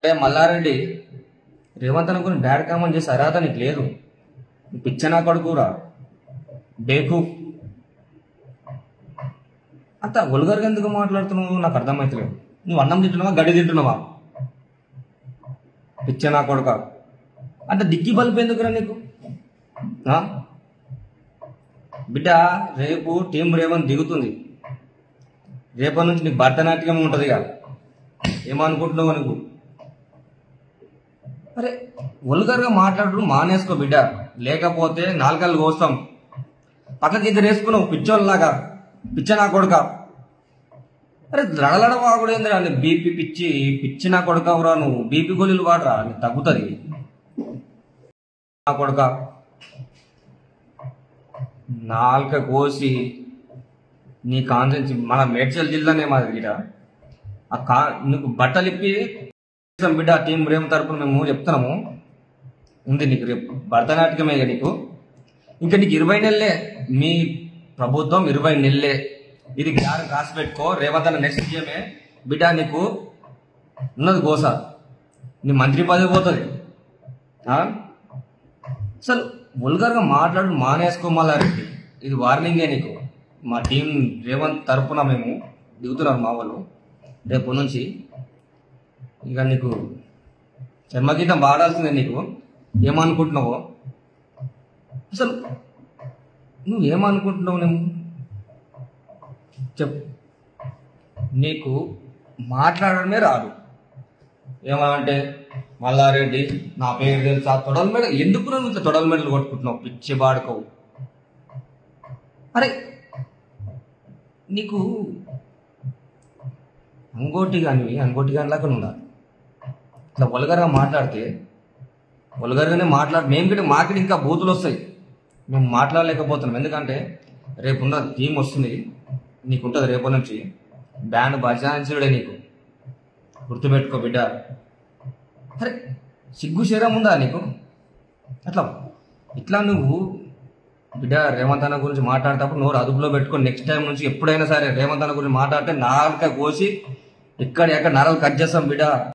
ఏ మల్లారెడ్డి రేవంత్ అనుకుని bad comment చేసి అర్హత నీకు లేదు పిచ్చనా కొడుకురా బేకు అంత ఒలుగరుగా ఎందుకు మాట్లాడుతున్నావు నాకు అర్థమవుతలేదు నువ్వు అన్నం తింటున్నావా గడ్డి తింటున్నావా పిచ్చనా కొడుక అంత డిక్కి బల్బు ఎందుకురా నీకు ఆ? బిడ్డ రేపు టీం రేవంత్ దిగుతుంది రేపటి నుంచి నీకు భరతనాట్యం ఉంటుంది ఇక ఏమనుకుంటున్నావు నువ్వు అరే ఒలుగరుగా మాట్లాడు మానేసుకో బిడ్డ లేకపోతే నాలుగలు కోస్తాం పక్కకి ఇద్దరు వేసుకున్నావు పిచ్చోళ్ళలాగా పిచ్చ నా కొడుక అరే లడలడ వాగుడేంది రా బీపీ పిచ్చి పిచ్చి నా కొడుకవురా నువ్వు బీపీ గోళీలు వాడరా నీకు తగ్గుతుంది నా కొడుక నాలుక కోసి నీ కాన్సెన్స్ మన మేడ్చల్ జిల్లానే మాది బిడ్డ ఆ కా నీకు బట్టలు ఇప్పి చేస్తాం బిడ్డ టీం రేపు తరపున మేము చెప్తున్నాము ఉంది నీకు రేపు భరతనాట్యమే ఇక నీకు ఇంకా నీకు ఇరవై నెలలే మీ ప్రభుత్వం ఇరవై నెలలే ఇది జ్ఞానం కాసి పెట్టుకో రేవంత్ అన్న నెక్స్ట్ సీఎమే బిడ్డ నీకు ఉన్నది గోస నీ మంత్రి పదవి పోతుంది ఆ? అసలు వల్గర్గా మాట్లాడు మానేసుకోమల్లారెడ్డి ఇది వార్నింగే నీకు మా టీం రేవంత్ తరపున మేము దిగుతున్నారు మా వాళ్ళు రేపు నుంచి ఇక నీకు చర్మగీతం పాడాల్సిందే నీకు ఏమనుకుంటున్నావో అసలు నువ్వు ఏమనుకుంటున్నావు నువ్వు చెప్పు నీకు మాట్లాడడమే రాదు ఏమంటే మల్లారెడ్డి నా పేరు తెలుసా తొడల మెడ ఎందుకు నువ్వు ఇట్లా తొడల మెడలు కొట్టుకుంటున్నావు పిచ్చి బాడుకోవు అరే నీకు అంగోటి కానివి అంగోటి కాని లాగా ఉండాలి ఇట్లా వల్గర్గా మాట్లాడితే వల్గర్గానే మాట్లాడి మేము కూడా మాకు ఇంకా బూతులు వస్తాయి మేము మాట్లాడలేకపోతున్నాం ఎందుకంటే రేపు ఉన్న టీం వస్తుంది నీకు ఉంటుంది రేపు నుంచి బ్యాండ్ బజాయించుడే నీకు గుర్తుపెట్టుకో బిడ్డ అరే సిగ్గు శరం ఉందా నీకు అట్లా ఇట్లా నువ్వు బిడ్డ రేవంత్ అన్న గురించి మాట్లాడేటప్పుడు నోరు అదుపులో పెట్టుకొని నెక్స్ట్ టైం నుంచి ఎప్పుడైనా సరే రేవంత్ అన్న గురించి మాట్లాడితే నాలుక కోసి ఇక్కడ ఎక్కడ నరాలు కట్ చేస్తాం బిడ్డ